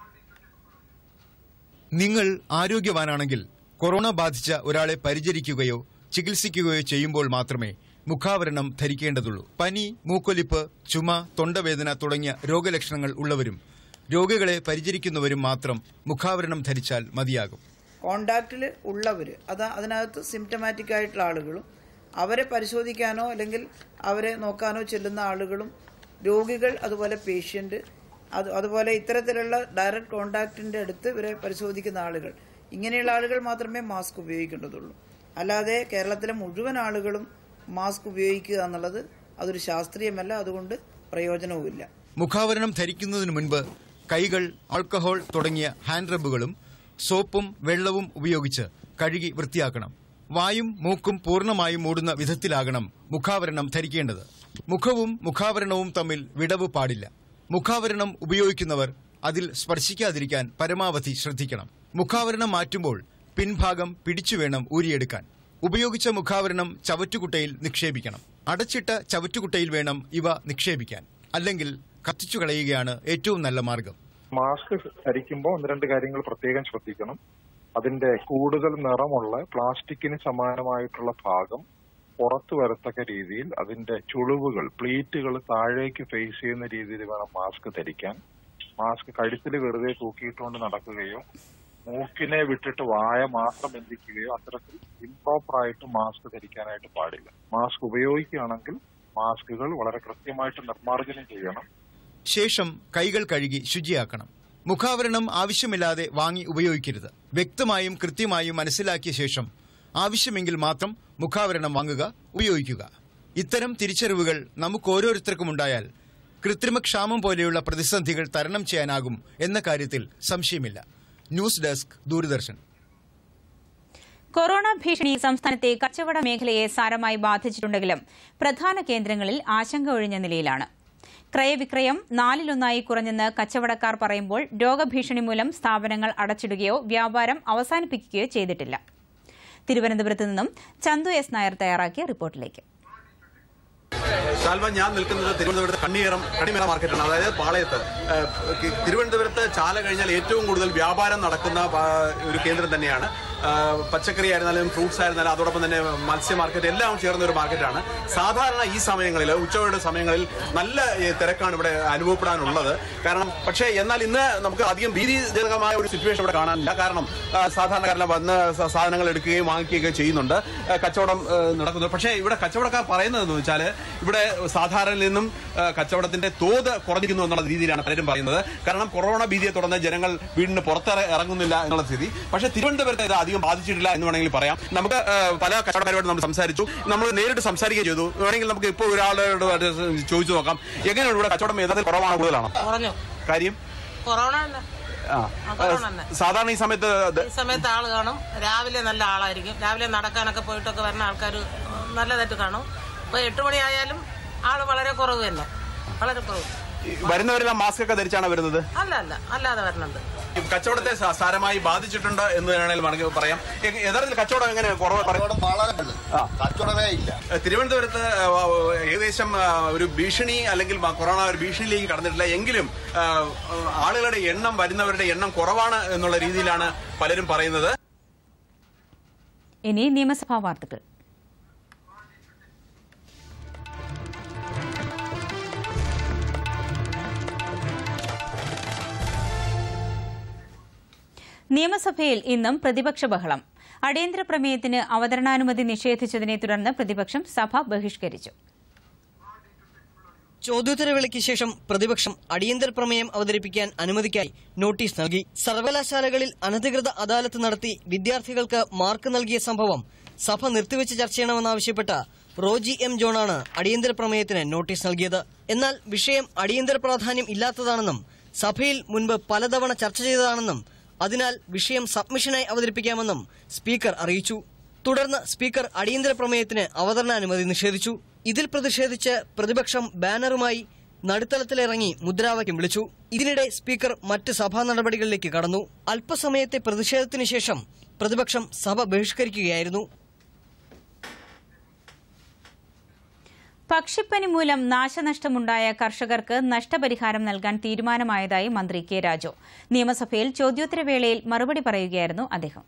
I: നിങ്ങൾ ആരോഗ്യവാനാണെങ്കിൽ കൊറോണ ബാധിച്ച ഒരാളെ പരിചരിക്കുകയോ ചികിത്സിക്കുകയോ ചെയ്യുമ്പോൾ മാത്രമേ മുഖാവരണം ധരിക്കേണ്ടതുള്ളൂ പനി മൂക്കൊലിപ്പ് ചുമ തൊണ്ടവേദന തുടങ്ങിയ രോഗലക്ഷണങ്ങൾ ഉള്ളവരും രോഗികളെ പരിചരിക്കുന്നവരും മാത്രം മുഖാവരണം ധരിച്ചാൽ മതിയാകും
J: കോണ്ടാക്റ്റിൽ ഉള്ളവർ അത് അതിനകത്ത് സിംറ്റമാറ്റിക് ആയിട്ടുള്ള ആളുകളും അവരെ പരിശോധിക്കാനോ അല്ലെങ്കിൽ അവരെ നോക്കാനോ ചെല്ലുന്ന ആളുകളും രോഗികൾ അതുപോലെ പേഷ്യൻ്റ് അത് അതുപോലെ ഇത്തരത്തിലുള്ള ഡയറക്റ്റ് കോണ്ടാക്റ്റിൻ്റെ അടുത്ത് ഇവരെ പരിശോധിക്കുന്ന ആളുകൾ ഇങ്ങനെയുള്ള ആളുകൾ മാത്രമേ മാസ്ക് ഉപയോഗിക്കേണ്ടതുള്ളൂ അല്ലാതെ കേരളത്തിലെ മുഴുവൻ ആളുകളും മാസ്ക് ഉപയോഗിക്കുക എന്നുള്ളത് അതൊരു ശാസ്ത്രീയമല്ല അതുകൊണ്ട് പ്രയോജനവുമില്ല
I: മുഖാവരണം ധരിക്കുന്നതിന് മുൻപ് കൈകൾ ആൽക്കഹോൾ തുടങ്ങിയ ഹാൻഡ് റബ്ബുകളും സോപ്പും വെള്ളവും ഉപയോഗിച്ച് കഴുകി വൃത്തിയാക്കണം വായും മൂക്കും പൂർണ്ണമായും മൂടുന്ന വിധത്തിലാകണം മുഖാവരണം ധരിക്കേണ്ടത് മുഖവും മുഖാവരണവും തമ്മിൽ വിടവ് പാടില്ല മുഖാവരണം ഉപയോഗിക്കുന്നവർ അതിൽ സ്പർശിക്കാതിരിക്കാൻ പരമാവധി ശ്രദ്ധിക്കണം മുഖാവരണം മാറ്റുമ്പോൾ പിൻഭാഗം പിടിച്ചു വേണം ഊരിയെടുക്കാൻ ഉപയോഗിച്ച മുഖാവരണം ചവറ്റുകുട്ടയിൽ നിക്ഷേപിക്കണം അടച്ചിട്ട ചവറ്റുകുട്ടയിൽ വേണം ഇവ നിക്ഷേപിക്കാൻ അല്ലെങ്കിൽ കത്തിച്ചു കളയുകയാണ് ഏറ്റവും നല്ല മാർഗം
K: മാസ്ക് ധരിക്കുമ്പോൾ ഒന്ന് രണ്ട് കാര്യങ്ങൾ പ്രത്യേകം ശ്രദ്ധിക്കണം അതിന്റെ കൂടുതൽ നിറമുള്ള പ്ലാസ്റ്റിക്കിന് സമാനമായിട്ടുള്ള ഭാഗം പുറത്തു വരത്തക്ക രീതിയിൽ അതിന്റെ ചുളിവുകൾ പ്ലീറ്റുകൾ താഴേക്ക് ഫേസ് ചെയ്യുന്ന രീതിയിൽ വേണം മാസ്ക് ധരിക്കാൻ മാസ്ക് കഴുത്തിൽ വെറുതെ തൂക്കിയിട്ടുകൊണ്ട് നടക്കുകയോ മൂക്കിനെ വിട്ടിട്ട് വായ മാത്രം ബന്ധിക്കുകയോ അത്തരത്തിൽ ഇംപ്രോപ്പർ ആയിട്ട് മാസ്ക് ധരിക്കാനായിട്ട് പാടില്ല മാസ്ക് ഉപയോഗിക്കുകയാണെങ്കിൽ മാസ്കുകൾ വളരെ കൃത്യമായിട്ട് നിർമ്മാർജ്ജനം ചെയ്യണം
I: ശേഷം കൈകൾ കഴുകി ശുചിയാക്കണം മുഖാവരണം ആവശ്യമില്ലാതെ വാങ്ങി ഉപയോഗിക്കരുത് വ്യക്തമായും കൃത്യമായും മനസ്സിലാക്കിയ ശേഷം ആവശ്യമെങ്കിൽ മാത്രം മുഖാവരണം വാങ്ങുക ഉപയോഗിക്കുക ഇത്തരം തിരിച്ചറിവുകൾ നമുക്ക് ഓരോരുത്തർക്കും ഉണ്ടായാൽ കൃത്രിമക്ഷാമം പോലെയുള്ള പ്രതിസന്ധികൾ തരണം ചെയ്യാനാകും എന്ന കാര്യത്തിൽ സംശയമില്ല ന്യൂസ് ഡെസ്ക് ദൂരദർശൻ
A: കൊറോണ ഭീഷണി സംസ്ഥാനത്തെ കച്ചവട മേഖലയെ സാരമായി ബാധിച്ചിട്ടുണ്ടെങ്കിലും പ്രധാന കേന്ദ്രങ്ങളിൽ ആശങ്ക ഒഴിഞ്ഞ നിലയിലാണ് ക്രയവിക്രയം നാലിലൊന്നായി കുറഞ്ഞെന്ന് കച്ചവടക്കാർ പറയുമ്പോൾ രോഗഭീഷണി മൂലം സ്ഥാപനങ്ങൾ അടച്ചിടുകയോ വ്യാപാരം അവസാനിപ്പിക്കുകയോ ചെയ്തിട്ടില്ല തിരുവനന്തപുരത്ത് നിന്നും ചന്തു എസ് നായർ തയ്യാറാക്കിയ റിപ്പോർട്ടിലേക്ക്
L: സാൽവ ഞാൻ നിൽക്കുന്നത് തിരുവനന്തപുരത്ത് കണ്ണിയേറം കണിമേള മാർക്കറ്റാണ് അതായത് പാളയത്ത് ഏഹ്, കി- തിരുവനന്തപുരത്ത് ചാല കഴിഞ്ഞാൽ ഏറ്റവും കൂടുതൽ വ്യാപാരം നടക്കുന്ന പാ- ഒരു കേന്ദ്രം തന്നെയാണ് ഏഹ്, പച്ചക്കറി ആയിരുന്നാലും ഫ്രൂട്ട്സ് ആയിരുന്നാലും അതോടൊപ്പം തന്നെ മത്സ്യ മാർക്കറ്റ് എല്ലാം ചേർന്ന ഒരു മാർക്കറ്റാണ് സാധാരണ ഈ സമയങ്ങളിൽ ഉച്ചയുടെ സമയങ്ങളിൽ നല്ല ഏഹ്, തിരക്കാണ് ഇവിടെ അനുഭവപ്പെടാനുള്ളത് കാരണം പക്ഷേ എന്നാൽ ഇന്ന് നമുക്ക് അധികം ഭീതിജനകമായ ഒരു സിറ്റുവേഷൻ ഇവിടെ കാണാനില്ല കാരണം ആ, സാധാരണക്കാരെല്ലാം വന്ന് സ- സാധനങ്ങൾ എടുക്കുകയും വാങ്ങിക്കുകയൊക്കെ ചെയ്യുന്നുണ്ട് ആ, കച്ചവടം ആ, നടക്കുന്നു പക്ഷേ ഇവിടെ കച്ചവടക്കാർ പറയുന്നതെന്ന് വെച്ചാൽ ഇവിടെ സാധാരണയിൽ നിന്നും ആ, കച്ചവടത്തിന്റെ തോത് കുറഞ്ഞിരിക്കുന്നു എന്നുള്ള രീതിയിലാണ് പലരും പറയുന്നത് കാരണം കൊറോണ ഭീതിയെ തുടർന്ന് ജനങ്ങൾ വീടിന് പുറത്തിറ ഇറങ്ങുന്നില്ല എന്നുള്ള സ്ഥിതി പക്ഷേ തിരുവനന്തപുരത്ത് ഇത് അധികം ബാധിച്ചിട്ടില്ല എന്ന് വേണമെങ്കിൽ പറയാം നമുക്ക് ആ, പല കച്ചവടക്കാരോട് നമ്മൾ സംസാരിച്ചു നമ്മൾ നേരിട്ട് സംസാരിക്കുകയും ചെയ്തു വേണമെങ്കിൽ നമുക്ക് ഇപ്പോൾ ഒരാളോട് അത് ചോദിച്ചു നോക്കാം എങ്ങനെയാണ് ഇവിടെ കച്ചവടം യഥാർത്ഥത്തിൽ കുറവാണോ കൂടുതലാണോ
M: കുറഞ്ഞു
L: കാര്യം
M: കൊറോണ തന്നെ
L: ആ
M: ആ, കൊറോണ തന്നെ
L: സാധാരണ ഈ സമയത്ത് ഇത്
M: ഈ സമയത്ത് ആള് കാണും രാവിലെ നല്ല ആളായിരിക്കും രാവിലെ നടക്കാനൊക്കെ പോയിട്ടൊക്കെ വരുന്ന ആൾക്കാർ നല്ലതായിട്ട് കാണും ഇപ്പൊ എട്ട് മണിയായാലും ആള് വളരെ കുറവ് തന്നെ വളരെ കുറവ്
L: വരുന്നവരെല്ലാം മാസ്ക് ഒക്കെ ധരിച്ചാണ് വരുന്നത്
M: അല്ല അല്ല അല്ലാതെ വരുന്നുണ്ട്
L: ഈ കച്ചവടത്തെ സ- സാരമായി ബാധിച്ചിട്ടുണ്ട് എന്ന് വേണമെങ്കിൽ വേണമെങ്കിൽ പറയാം എ- യഥാർത്ഥത്തിൽ കച്ചവടം എങ്ങനെ കുറവ്
N: കച്ചവടമേ ഇല്ല
L: ഏഹ് തിരുവനന്തപുരത്ത് ഏഹ് ഏകദേശം ഏഹ് ഒരു ഭീഷണി അല്ലെങ്കിൽ മ- കൊറോണ ഒരു ഭീഷണിയിലേക്ക് കടന്നിട്ടില്ല എങ്കിലും ഏഹ് ആളുകളുടെ എണ്ണം വരുന്നവരുടെ എണ്ണം കുറവാണ് എന്നുള്ള രീതിയിലാണ് പലരും പറയുന്നത്
A: ഇനി നിയമസഭാ വാർത്തകൾ നിയമസഭയിൽ ഇന്നും പ്രതിപക്ഷ ബഹളം അടിയന്തര പ്രമേയത്തിന് അവതരണാനുമതി നിഷേധിച്ചതിനെ തുടർന്ന് പ്രതിപക്ഷം സഭ ബഹിഷ്കരിച്ചു
O: ചോദ്യോത്തരവേളയ്ക്ക് ശേഷം പ്രതിപക്ഷം അടിയന്തര പ്രമേയം അവതരിപ്പിക്കാൻ അനുമതിക്കായി നോട്ടീസ് നൽകി സർവകലാശാലകളിൽ അനധികൃത അദാലത്ത് നടത്തി വിദ്യാർത്ഥികൾക്ക് മാർക്ക് നൽകിയ സംഭവം സഭ നിർത്തിവെച്ച് ചർച്ച ചെയ്യണമെന്നാവശ്യപ്പെട്ട് റോജി എം ജോണാണ് അടിയന്തര പ്രമേയത്തിന് നോട്ടീസ് നൽകിയത് എന്നാൽ വിഷയം അടിയന്തര പ്രാധാന്യം ഇല്ലാത്തതാണെന്നും സഭയിൽ മുൻപ് പലതവണ ചർച്ച ചെയ്തതാണെന്നും അതിനാൽ വിഷയം സബ്മിഷനായി അവതരിപ്പിക്കാമെന്നും സ്പീക്കർ അറിയിച്ചു തുടർന്ന് സ്പീക്കർ അടിയന്തര പ്രമേയത്തിന് അവതരണാനുമതി നിഷേധിച്ചു ഇതിൽ പ്രതിഷേധിച്ച് പ്രതിപക്ഷം ബാനറുമായി നടുത്തളത്തിലിറങ്ങി മുദ്രാവാക്യം വിളിച്ചു ഇതിനിടെ സ്പീക്കർ മറ്റ് സഭാ നടപടികളിലേക്ക് കടന്നു അല്പസമയത്തെ പ്രതിഷേധത്തിന് ശേഷം പ്രതിപക്ഷം സഭ ബഹിഷ്കരിക്കുകയായിരുന്നു
A: പക്ഷിപ്പനി മൂലം നാശനഷ്ടമുണ്ടായ കർഷകർക്ക് നഷ്ടപരിഹാരം നൽകാൻ തീരുമാനമായതായി മന്ത്രി കെ രാജു നിയമസഭയിൽ ചോദ്യോത്തരവേളയിൽ മറുപടി പറയുകയായിരുന്നു അദ്ദേഹം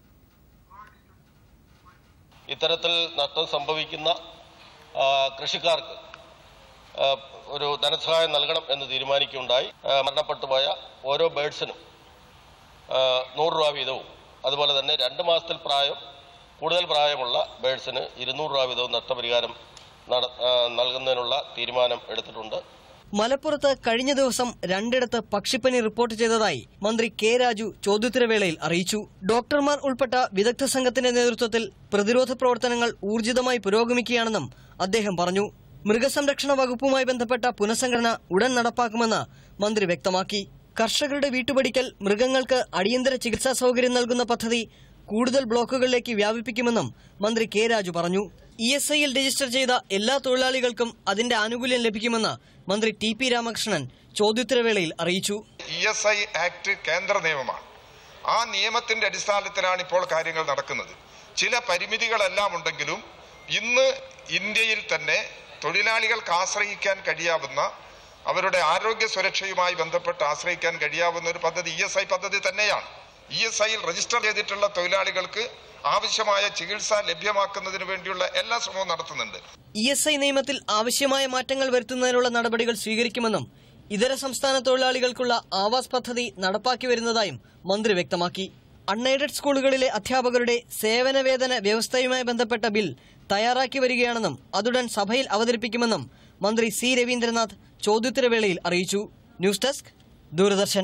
N: ഇത്തരത്തിൽ നഷ്ടം സംഭവിക്കുന്ന ആ, കൃഷിക്കാർക്ക് ആ, ഒരു ധനസഹായം നൽകണം എന്ന് തീരുമാനിക്കുകയുണ്ടായി ആ, മരണപ്പെട്ടുപോയ ഓരോ ബേഡ്സിനും ആ, നൂറ് രൂപ വീതവും അതുപോലെ തന്നെ രണ്ട് മാസത്തിൽ പ്രായം കൂടുതൽ പ്രായമുള്ള ബേഡ്സിന് ഇരുന്നൂറ് രൂപ വീതവും നഷ്ടപരിഹാരം നട- ആ, നൽകുന്നതിനുള്ള തീരുമാനം എടുത്തിട്ടുണ്ട്
O: മലപ്പുറത്ത് കഴിഞ്ഞ ദിവസം രണ്ടിടത്ത് പക്ഷിപ്പനി റിപ്പോർട്ട് ചെയ്തതായി മന്ത്രി കെ രാജു ചോദ്യോത്തരവേളയിൽ അറിയിച്ചു ഡോക്ടർമാർ ഉൾപ്പെട്ട വിദഗ്ധ സംഘത്തിന്റെ നേതൃത്വത്തിൽ പ്രതിരോധ പ്രവർത്തനങ്ങൾ ഊർജിതമായി പുരോഗമിക്കുകയാണെന്നും അദ്ദേഹം പറഞ്ഞു മൃഗസംരക്ഷണ വകുപ്പുമായി ബന്ധപ്പെട്ട പുനഃസംഘടന ഉടൻ നടപ്പാക്കുമെന്ന് മന്ത്രി വ്യക്തമാക്കി കർഷകരുടെ വീട്ടുപടിക്കൽ മൃഗങ്ങൾക്ക് അടിയന്തര ചികിത്സാ സൗകര്യം നൽകുന്ന പദ്ധതി കൂടുതൽ ബ്ലോക്കുകളിലേക്ക് വ്യാപിപ്പിക്കുമെന്നും മന്ത്രി കെ രാജു പറഞ്ഞു ഇ എസ് ഐയിൽ രജിസ്റ്റർ ചെയ്ത എല്ലാ തൊഴിലാളികൾക്കും അതിന്റെ ആനുകൂല്യം ലഭിക്കുമെന്ന് മന്ത്രി ടി പി രാമകൃഷ്ണൻ ചോദ്യോത്തരവേളയിൽ അറിയിച്ചു
P: ഇ എസ് ഐ ആക്ട് കേന്ദ്ര നിയമമാണ് ആ നിയമത്തിന്റെ അടിസ്ഥാനത്തിലാണ് ഇപ്പോൾ കാര്യങ്ങൾ നടക്കുന്നത് ചില പരിമിതികളെല്ലാം ഉണ്ടെങ്കിലും ഇന്ന് ഇന്ത്യയിൽ തന്നെ തൊഴിലാളികൾക്ക് ആശ്രയിക്കാൻ കഴിയാവുന്ന അവരുടെ ആരോഗ്യ സുരക്ഷയുമായി ബന്ധപ്പെട്ട് ആശ്രയിക്കാൻ കഴിയാവുന്ന ഒരു പദ്ധതി ഇ എസ് ഐ പദ്ധതി തന്നെയാണ് ഇ എസ് ഐയിൽ രജിസ്റ്റർ ചെയ്തിട്ടുള്ള തൊഴിലാളികൾക്ക് ആവശ്യമായ ചികിത്സ ലഭ്യമാക്കുന്നതിന് വേണ്ടിയുള്ള എല്ലാ ശ്രമവും നടത്തുന്നുണ്ട്
O: ഇ എസ് ഐ നിയമത്തിൽ ആവശ്യമായ മാറ്റങ്ങൾ വരുത്തുന്നതിനുള്ള നടപടികൾ സ്വീകരിക്കുമെന്നും ഇതര സംസ്ഥാന തൊഴിലാളികൾക്കുള്ള ആവാസ് പദ്ധതി നടപ്പാക്കി വരുന്നതായും മന്ത്രി വ്യക്തമാക്കി അൺഎയ്ഡഡ് സ്കൂളുകളിലെ അധ്യാപകരുടെ സേവന വേതന വ്യവസ്ഥയുമായി ബന്ധപ്പെട്ട ബിൽ തയ്യാറാക്കി വരികയാണെന്നും അതുടൻ സഭയിൽ അവതരിപ്പിക്കുമെന്നും മന്ത്രി സി രവീന്ദ്രനാഥ് ചോദ്യോത്തരവേളയിൽ അറിയിച്ചു ന്യൂസ് ഡെസ്ക് ദൂരദർശൻ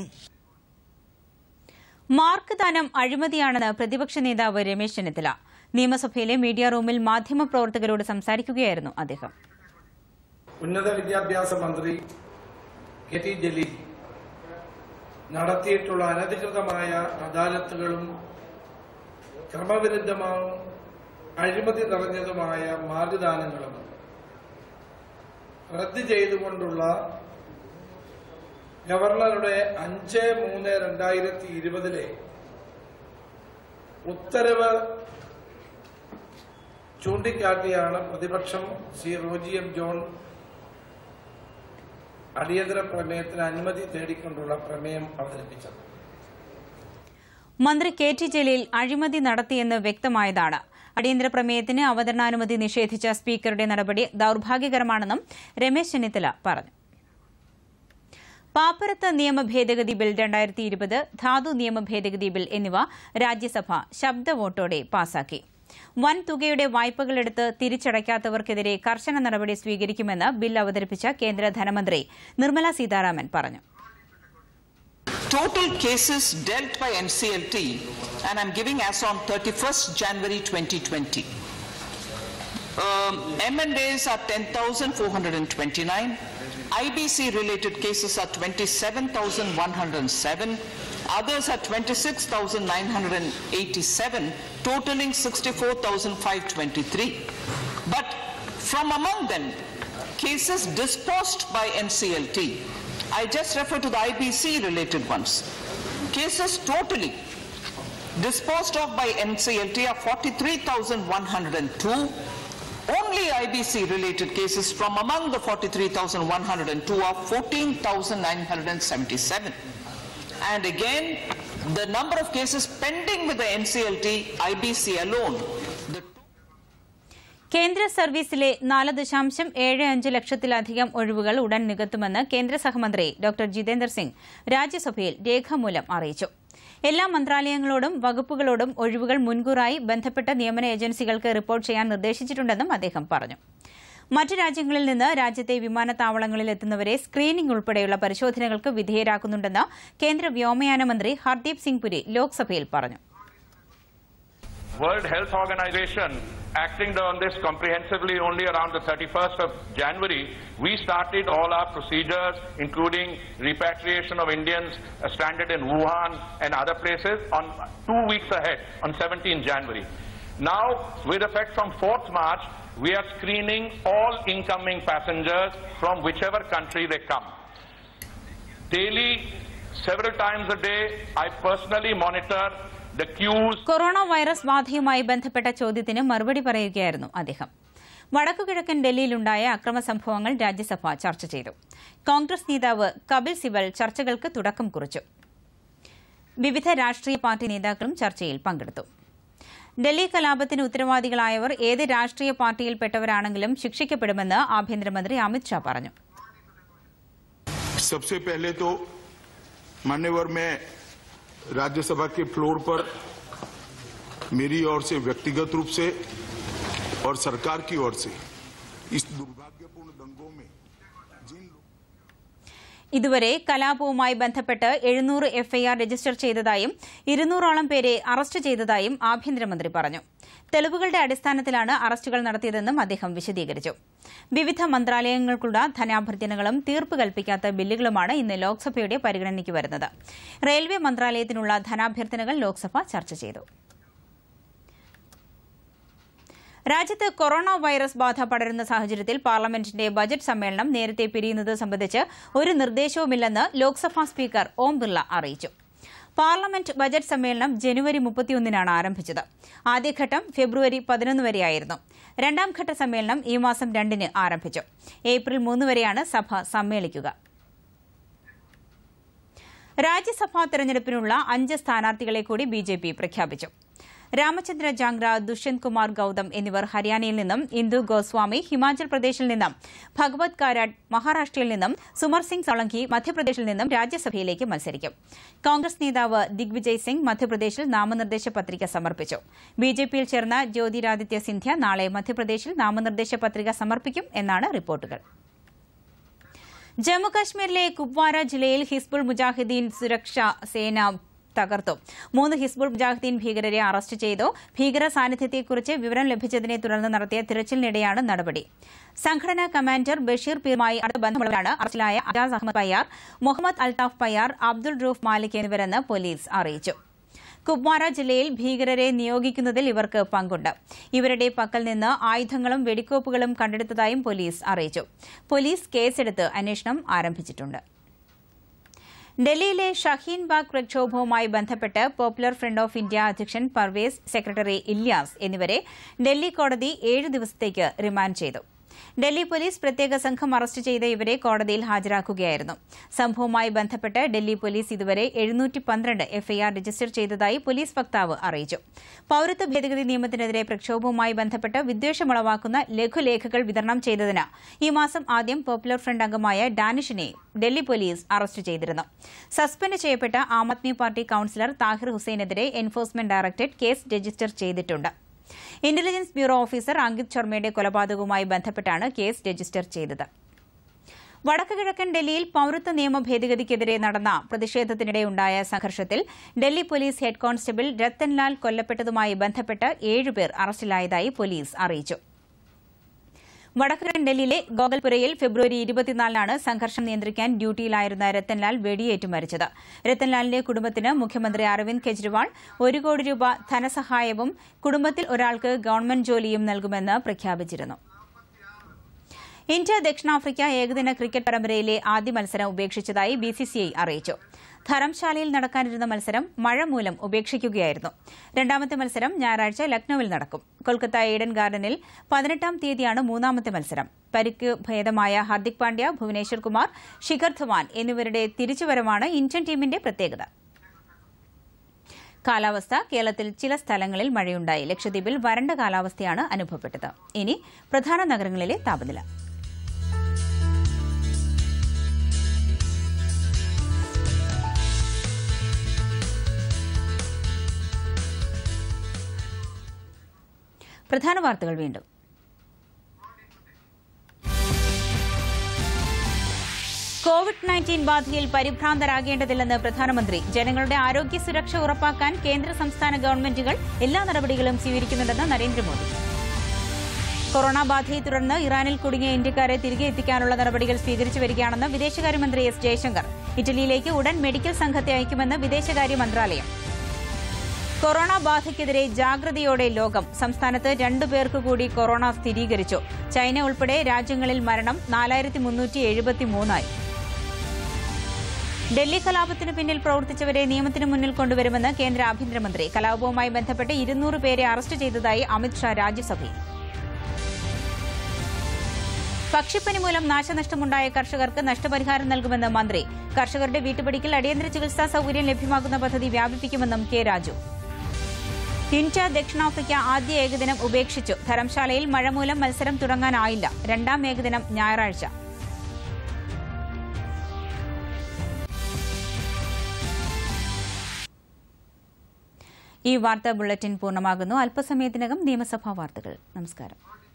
A: മാർക്ക് ദാനം അഴിമതിയാണെന്ന് പ്രതിപക്ഷ നേതാവ് രമേശ് ചെന്നിത്തല നിയമസഭയിലെ മീഡിയ റൂമിൽ മാധ്യമപ്രവർത്തകരോട് സംസാരിക്കുകയായിരുന്നു അദ്ദേഹം
Q: ഉന്നത വിദ്യാഭ്യാസ മന്ത്രി കെ ടി ജലീൽ നടത്തിയിട്ടുള്ള അനധികൃതമായ അദാലത്തുകളും ക്രമവിരുദ്ധമാവും അഴിമതി നിറഞ്ഞതുമായ മാർഗദാനങ്ങളും റദ്ദ് ചെയ്തുകൊണ്ടുള്ള ഗവർണറുടെ അഞ്ച് മൂന്ന് രണ്ടായിരത്തി ഇരുപതിലെ ഉത്തരവ് ചൂണ്ടിക്കാട്ടിയാണ് പ്രതിപക്ഷം സി റോജി എം ജോൺ അടിയന്തര പ്രമേയത്തിന് അനുമതി തേടിക്കൊണ്ടുള്ള പ്രമേയം അവതരിപ്പിച്ചത്
A: മന്ത്രി കെ ടി ജലീൽ അഴിമതി നടത്തിയെന്ന് വ്യക്തമായതാണ് അടിയന്തര പ്രമേയത്തിന് അവതരണാനുമതി നിഷേധിച്ച സ്പീക്കറുടെ നടപടി ദൌർഭാഗ്യകരമാണെന്നും രമേശ് ചെന്നിത്തല പറഞ്ഞു പാപ്പരത്ത് നിയമ ഭേദഗതി ബിൽ രണ്ടായിരത്തി ഇരുപത് ധാതു നിയമ ഭേദഗതി ബിൽ എന്നിവ രാജ്യസഭ ശബ്ദ വോട്ടോടെ പാസാക്കി വൻ തുകയുടെ വായ്പകളെടുത്ത് തിരിച്ചടയ്ക്കാത്തവർക്കെതിരെ കർശന നടപടി സ്വീകരിക്കുമെന്ന് ബിൽ അവതരിപ്പിച്ച കേന്ദ്ര ധനമന്ത്രി നിർമ്മല സീതാരാമൻ പറഞ്ഞു
R: total cases dealt by NCLT, and I'm giving as on 31st January 2020. Um, M&As are 10,429. IBC related cases are 27,107. Others are 26,987, totaling 64,523. But from among them, cases disposed by NCLT, I just refer to the IBC related ones. Cases totally disposed of by NCLT are 43,102. Only IBC related cases from among the 43,102 are 14,977. And again, the number of cases pending with the NCLT, IBC alone, the
A: കേന്ദ്ര സർവീസിലെ നാല് ദശാംശം ഏഴ് അഞ്ച് ലക്ഷത്തിലധികം ഒഴിവുകൾ ഉടൻ നികത്തുമെന്ന് കേന്ദ്ര സഹമന്ത്രി ഡോക്ടർ ജിതേന്ദർ സിംഗ് രാജ്യസഭയിൽ രേഖാമൂലം അറിയിച്ചു എല്ലാ മന്ത്രാലയങ്ങളോടും വകുപ്പുകളോടും ഒഴിവുകൾ മുൻകൂറായി ബന്ധപ്പെട്ട നിയമന ഏജൻസികൾക്ക് റിപ്പോർട്ട് ചെയ്യാൻ നിർദ്ദേശിച്ചിട്ടുണ്ടെന്നും അദ്ദേഹം പറഞ്ഞു മറ്റ് രാജ്യങ്ങളിൽ നിന്ന് രാജ്യത്തെ വിമാനത്താവളങ്ങളിൽ എത്തുന്നവരെ സ്ക്രീനിംഗ് ഉൾപ്പെടെയുള്ള പരിശോധനകൾക്ക് വിധേയരാക്കുന്നുണ്ടെന്ന് കേന്ദ്ര വ്യോമയാന മന്ത്രി ഹർദീപ് സിംഗ് പുരി ലോക്സഭയിൽ പറഞ്ഞു
D: World Health Organization acting on this comprehensively only around the 31st of January, we started all our procedures, including repatriation of Indians uh, stranded in Wuhan and other places, on two weeks ahead, on 17 January. Now, with effect from 4th March, we are screening all incoming passengers from whichever country they come. Daily, several times a day, I personally monitor the queues
A: corona virus ബാധയുമായി ബന്ധപ്പെട്ട ചോദ്യത്തിന് മറുപടി പറയുകയായിരുന്നു അദ്ദേഹം വടക്കുകിഴക്കൻ ഡൽഹിയിലുണ്ടായ അക്രമ സംഭവങ്ങൾ രാജ്യസഭ ചർച്ച ചെയ്തു കോൺഗ്രസ് നേതാവ് കപിൽ സിബൽ ചർച്ചകൾക്ക് തുടക്കം കുറിച്ചു വിവിധ രാഷ്ട്രീയ പാർട്ടി നേതാക്കളും ചർച്ചയിൽ പങ്കെടുത്തു ഡൽഹി കലാപത്തിന് ഉത്തരവാദികളായവർ ഏത് രാഷ്ട്രീയ പാർട്ടിയിൽപ്പെട്ടവരാണെങ്കിലും ശിക്ഷിക്കപ്പെടുമെന്ന് ആഭ്യന്തരമന്ത്രി അമിത്ഷാ പറഞ്ഞു
S: सबसे पहले तो मान्यवर में राज्यसभा के फ्लोर पर मेरी ओर से व्यक्तिगत रूप से और सरकार की ओर से इस दुर्भाग्यपूर्ण दंगों में
A: ഇതുവരെ കലാപവുമായി ബന്ധപ്പെട്ട് എഴുന്നൂറ് എഫ്ഐആർ രജിസ്റ്റർ ചെയ്തതായും ഇരുന്നൂറോളം പേരെ അറസ്റ്റ് ചെയ്തതായും ആഭ്യന്തരമന്ത്രി പറഞ്ഞു തെളിവുകളുടെ അടിസ്ഥാനത്തിലാണ് അറസ്റ്റുകൾ നടത്തിയതെന്നും അദ്ദേഹം വിശദീകരിച്ചു വിവിധ മന്ത്രാലയങ്ങൾക്കുള്ള ധനാഭ്യർത്ഥനകളും തീർപ്പ് കൽപ്പിക്കാത്ത ബില്ലുകളുമാണ് ഇന്ന് ലോക്സഭയുടെ പരിഗണനയ്ക്ക് വരുന്നത് റെയിൽവേ മന്ത്രാലയത്തിനുള്ള ധനാഭ്യർത്ഥനകൾ ലോക്സഭ ചർച്ച ചെയ്തു രാജ്യത്ത് കൊറോണ വൈറസ് ബാധ പടരുന്ന സാഹചര്യത്തിൽ പാർലമെന്റിന്റെ ബജറ്റ് സമ്മേളനം നേരത്തെ പിരിയുന്നത് സംബന്ധിച്ച് ഒരു നിർദ്ദേശവുമില്ലെന്ന് ലോക്സഭാ സ്പീക്കർ ഓം ബിർള അറിയിച്ചു പാർലമെന്റ് ബജറ്റ് സമ്മേളനം ജനുവരി മുപ്പത്തിയൊന്നിനാണ് ആരംഭിച്ചത് ആദ്യഘട്ടം ഫെബ്രുവരി പതിനൊന്ന് വരെയായിരുന്നു രണ്ടാം ഘട്ട സമ്മേളനം ഈ മാസം രണ്ടിന് ആരംഭിച്ചു ഏപ്രിൽ മൂന്ന് വരെയാണ് സഭ സമ്മേളിക്കുക രാജ്യസഭാ തെരഞ്ഞെടുപ്പിനുള്ള അഞ്ച് സ്ഥാനാർത്ഥികളെ കൂടി ബി ജെ പി പ്രഖ്യാപിച്ചു രാമചന്ദ്ര ജാംഗ്ര ദുഷ്യന്ത് കുമാർ ഗൌതം എന്നിവർ ഹരിയാനയിൽ നിന്നും ഇന്ദു ഗോസ്വാമി ഹിമാചൽ പ്രദേശിൽ നിന്നും ഭഗവത് കാരാട്ട് മഹാരാഷ്ട്രയിൽ നിന്നും സുമർ സിംഗ് സോളങ്കി മധ്യപ്രദേശിൽ നിന്നും രാജ്യസഭയിലേക്ക് മത്സരിക്കും കോൺഗ്രസ് നേതാവ് ദിഗ്വിജയ് സിംഗ് മധ്യപ്രദേശിൽ നാമനിർദ്ദേശ പത്രിക സമർപ്പിച്ചു ബിജെപിയിൽ ചേർന്ന ജ്യോതിരാദിത്യ സിന്ധ്യ നാളെ മധ്യപ്രദേശിൽ നാമനിർദ്ദേശ പത്രിക സമർപ്പിക്കും എന്നാണ് റിപ്പോർട്ടുകൾ ജമ്മുകശ്മീരിലെ കുപ്വാര ജില്ലയിൽ ഹിസ്ബുൾ മുജാഹിദ്ദീൻ സുരക്ഷാ സേന തകർത്തു മൂന്ന് ഹിസ്ബുൾ മുജാഹിദ്ദീൻ ഭീകരരെ അറസ്റ്റ് ചെയ്തു ഭീകര സാന്നിധ്യത്തെക്കുറിച്ച് വിവരം ലഭിച്ചതിനെ തുടർന്ന് നടത്തിയ തിരച്ചിലിനിടെയാണ് നടപടി സംഘടനാ കമാൻഡർ ബഷീർ പീറുമായി അടുത്ത ബന്ധമുള്ളവരാണ് അറസ്റ്റിലായ അജാസ് അഹമ്മദ് പയ്യാർ മുഹമ്മദ് അൽതാഫ് പയ്യാർ അബ്ദുൾ റൂഫ് മാലിക് എന്നിവരെന്ന് പോലീസ് അറിയിച്ചു കുപ്വാര ജില്ലയിൽ ഭീകരരെ നിയോഗിക്കുന്നതിൽ ഇവർക്ക് പങ്കുണ്ട് ഇവരുടെ പക്കൽ നിന്ന് ആയുധങ്ങളും വെടിക്കോപ്പുകളും കണ്ടെടുത്തതായും പോലീസ് അറിയിച്ചു പോലീസ് കേസെടുത്ത് അന്വേഷണം ആരംഭിച്ചിട്ടുണ്ട് ഡൽഹിയിലെ ഷഹീൻ ബാഗ് പ്രക്ഷോഭവുമായി ബന്ധപ്പെട്ട് പോപ്പുലർ ഫ്രണ്ട് ഓഫ് ഇന്ത്യ അധ്യക്ഷൻ പർവേസ് സെക്രട്ടറി ഇല്യാസ് എന്നിവരെ ഡൽഹി കോടതി ഏഴ് ദിവസത്തേക്ക് റിമാൻഡ് ചെയ്തു ഡൽഹി പോലീസ് പ്രത്യേക സംഘം അറസ്റ്റ് ചെയ്ത ഇവരെ കോടതിയിൽ ഹാജരാക്കുകയായിരുന്നു സംഭവവുമായി ബന്ധപ്പെട്ട് ഡൽഹി പോലീസ് ഇതുവരെ എഴുന്നൂറ്റി പന്ത്രണ്ട് എഫ്ഐആർ രജിസ്റ്റർ ചെയ്തതായി പോലീസ് വക്താവ് അറിയിച്ചു പൌരത്വ ഭേദഗതി നിയമത്തിനെതിരെ പ്രക്ഷോഭവുമായി ബന്ധപ്പെട്ട് വിദ്വേഷമുളവാക്കുന്ന ലഘുലേഖകൾ വിതരണം ചെയ്തതിന് ഈ മാസം ആദ്യം പോപ്പുലർ ഫ്രണ്ട് അംഗമായ ഡാനിഷിനെ ഡൽഹി പോലീസ് അറസ്റ്റ് ചെയ്തിരുന്നു സസ്പെൻഡ് ചെയ്യപ്പെട്ട ആം ആദ്മി പാർട്ടി കൌൺസിലർ താഹിർ ഹുസൈനെതിരെ എൻഫോഴ്സ്മെന്റ് ഡയറക്ടറേറ്റ് കേസ് രജിസ്റ്റർ ചെയ്തിട്ടുണ്ട് ഇന്റലിജൻസ് ബ്യൂറോ ഓഫീസർ അങ്കിത് ശർമ്മയുടെ കൊലപാതകവുമായി ബന്ധപ്പെട്ടാണ് കേസ് രജിസ്റ്റർ ചെയ്തത് വടക്ക് കിഴക്കൻ ഡൽഹിയിൽ പൌരത്വ നിയമ ഭേദഗതിക്കെതിരെ നടന്ന പ്രതിഷേധത്തിനിടെയുണ്ടായ സംഘർഷത്തിൽ Delhi police head constable Rattan Lal കൊല്ലപ്പെട്ടതുമായി ബന്ധപ്പെട്ട് ഏഴുപേർ അറസ്റ്റിലായതായി പോലീസ് അറിയിച്ചു വടക്കൻ ഡൽഹിയിലെ ഗോഗൽപുരയിൽ ഫെബ്രുവരി ഇരുപത്തിനാലിനാണ് സംഘർഷം നിയന്ത്രിക്കാൻ ഡ്യൂട്ടിയിലായിരുന്ന രത്തൻലാൽ വെടിയേറ്റ് മരിച്ചത് രത്തൻലാലിന്റെ കുടുംബത്തിന് മുഖ്യമന്ത്രി അരവിന്ദ് കെജ്രിവാൾ ഒരു കോടി രൂപ ധനസഹായവും കുടുംബത്തിൽ ഒരാൾക്ക് ഗവൺമെന്റ് ജോലിയും നൽകുമെന്ന് പ്രഖ്യാപിച്ചിരുന്നു ഇന്ത്യ ദക്ഷിണാഫ്രിക്ക ഏകദിന ക്രിക്കറ്റ് പരമ്പരയിലെ ആദ്യ മത്സരം ഉപേക്ഷിച്ചതായി ബിസിസിഐ അറിയിച്ചു ധരംശാലയിൽ നടക്കാനിരുന്ന മത്സരം മഴ മൂലം ഉപേക്ഷിക്കുകയായിരുന്നു രണ്ടാമത്തെ മത്സരം ഞായറാഴ്ച ലക്നൌവിൽ നടക്കും കൊൽക്കത്ത ഈഡൻ ഗാർഡനിൽ പതിനെട്ടാം തീയതിയാണ് മൂന്നാമത്തെ മത്സരം പരിക്ക് ഭേദമായ ഹാർദിക് പാണ്ഡ്യ ഭുവനേശ്വർ കുമാർ ശിഖർ ധവാൻ എന്നിവരുടെ തിരിച്ചുവരവാണ് ഇന്ത്യൻ ടീമിന്റെ പ്രത്യേകത കാലാവസ്ഥ കേരളത്തിൽ ചില സ്ഥലങ്ങളിൽ മഴയുണ്ടായി ലക്ഷദ്വീപിൽ വരണ്ട കാലാവസ്ഥയാണ് അനുഭവപ്പെട്ടത് ഇനി പ്രധാന നഗരങ്ങളിലെ താപനില പ്രധാന വാർത്തകൾ വീണ്ടും കോവിഡ് നയൻറ്റീൻ ബാധയിൽ പരിഭ്രാന്തരാകേണ്ടതില്ലെന്ന് പ്രധാനമന്ത്രി ജനങ്ങളുടെ ആരോഗ്യ സുരക്ഷ ഉറപ്പാക്കാൻ കേന്ദ്ര സംസ്ഥാന ഗവൺമെന്റുകൾ എല്ലാ നടപടികളും സ്വീകരിക്കുന്നുണ്ടെന്ന് നരേന്ദ്രമോദി കൊറോണ ബാധയെ തുടർന്ന് ഇറാനിൽ കുടുങ്ങിയ ഇന്ത്യക്കാരെ തിരികെ എത്തിക്കാനുള്ള നടപടികൾ സ്വീകരിച്ചു വരികയാണെന്ന് വിദേശകാര്യമന്ത്രി എസ് ജയശങ്കർ ഇറ്റലിയിലേക്ക് ഉടൻ മെഡിക്കൽ സംഘത്തെ അയക്കുമെന്ന് വിദേശകാര്യ മന്ത്രാലയം കൊറോണ ബാധയ്ക്കെതിരെ ജാഗ്രതയോടെ ലോകം സംസ്ഥാനത്ത് രണ്ടു പേർക്ക് കൂടി കൊറോണ സ്ഥിരീകരിച്ചു ചൈന ഉൾപ്പെടെ രാജ്യങ്ങളിൽ മരണം നാലായിരത്തി മുന്നൂറ്റി എഴുപത്തിമൂന്നായി ഡൽഹി കലാപത്തിന് പിന്നിൽ പ്രവർത്തിച്ചവരെ നിയമത്തിന് മുന്നിൽ കൊണ്ടുവരുമെന്ന് കേന്ദ്ര ആഭ്യന്തരമന്ത്രി കലാപവുമായി ബന്ധപ്പെട്ട് ഇരുന്നൂറ് പേരെ അറസ്റ്റ് ചെയ്തതായി അമിത്ഷാ രാജ്യസഭയിൽ പക്ഷിപ്പനി മൂലം നാശനഷ്ടമുണ്ടായ കർഷകർക്ക് നഷ്ടപരിഹാരം നൽകുമെന്ന് മന്ത്രി കർഷകരുടെ വീട്ടുപടിക്കൽ അടിയന്തര ചികിത്സാ സൌകര്യം ലഭ്യമാക്കുന്ന പദ്ധതി വ്യാപിപ്പിക്കുമെന്നും കെ രാജു ഇന്ത്യ ദക്ഷിണാഫ്രിക്ക ആദ്യ ഏകദിനം ഉപേക്ഷിച്ചു ധരംശാലയിൽ മഴ മൂലം മത്സരം തുടങ്ങാനായില്ല രണ്ടാം ഏകദിനം ഞായറാഴ്ച ഈ വാർത്താ ബുള്ളറ്റിൻ പൂർണ്ണമാകുന്നു അല്പസമയത്തിനകം നിയമസഭാ വാർത്തകൾ നമസ്കാരം